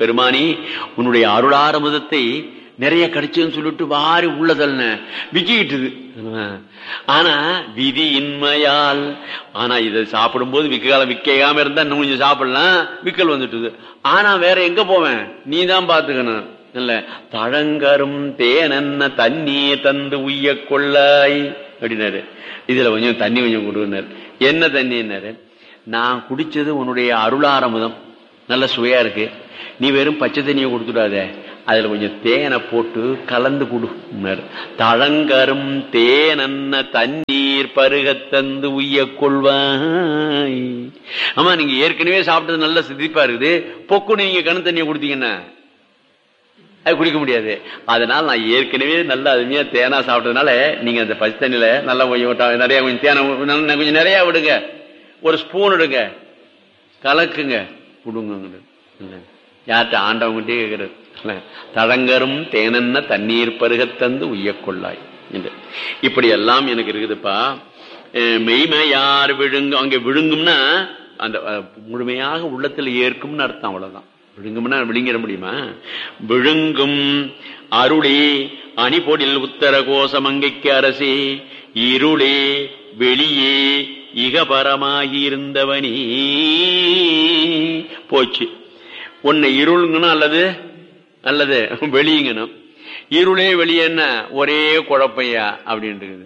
பெருமானி உன்னுடைய அருளாரமுதத்தை நிறைய கிடைச்சுன்னு சொல்லிட்டு வாரி உள்ளதல்ன விக்கிட்டுது ஆனா விதி இன்மையால் ஆனா இதை சாப்பிடும்போது விக்க காலம் விக்காம இருந்தா இன்னும் கொஞ்சம் சாப்பிடலாம் விக்கல் வந்துட்டுது ஆனா வேற எங்க போவேன் நீ தான் பாத்துக்கணும் இல்ல தழங்கரும் தேனன்ன தண்ணியை தந்து உய்ய கொள்ளாய் அப்படின்னாரு இதுல கொஞ்சம் தண்ணி கொஞ்சம் கொடுனாரு என்ன தண்ணின்னாரு நான் குடிச்சது உன்னுடைய அருளாரமுதம் நல்ல சுவையா இருக்கு நீ வெறும் பச்சை தண்ணியை கொடுத்துடாத அதுல கொஞ்சம் தேனை போட்டு கலந்து கொடுனாரு தழங்கரும் தேனன்ன தண்ணீர் பருகத் தந்து உய்ய கொள்வாய் ஆமா நீங்க ஏற்கனவே சாப்பிட்டது நல்ல சிதிப்பா இருக்குது பொக்குன்னு நீங்க கண் தண்ணியை கொடுத்தீங்கன்னா அது குடிக்க முடியாது அதனால நான் ஏற்கனவே நல்ல அருமையா தேனா சாப்பிட்டதுனால நீங்க அந்த பச்சை தண்ணியில நல்லா கொஞ்சம் நிறைய கொஞ்சம் தேனை நல்ல- கொஞ்சம் நிறைய விடுங்க ஒரு ஸ்பூன் எடுங்க கலக்குங்க கொடுங்க யார்கிட்ட ஆண்டவங்கிட்டே கேட்கறது இல்ல. தழங்கரும் தேனென்ன தண்ணீர் பருகத் தந்து உய்யக் கொள்ளாய் என்று இப்படி எல்லாம் எனக்கு இருக்குதுப்பா அஹ் மெய்மையார் விழுங்கும் அங்க விழுங்கும்னா அந்த அஹ், முழுமையாக உள்ளத்தில் ஏற்கும்னு அர்த்தம் அவ்வளவுதான் விழுங்கும்னா விழுங்கிட முடியுமா விழுங்கும் அருளே அணிபொடில் உத்தர கோசமங்கைக்கு அரசே இருளே வெளியே இகபரமாகி இருந்தவனே போச்சு உன்னை இருளுங்கணும் அல்லது அல்லது வெளியுங்கணும் இருளே வெளியே என்ன ஒரே குழப்பையா அப்படின்ட்டு இருக்குது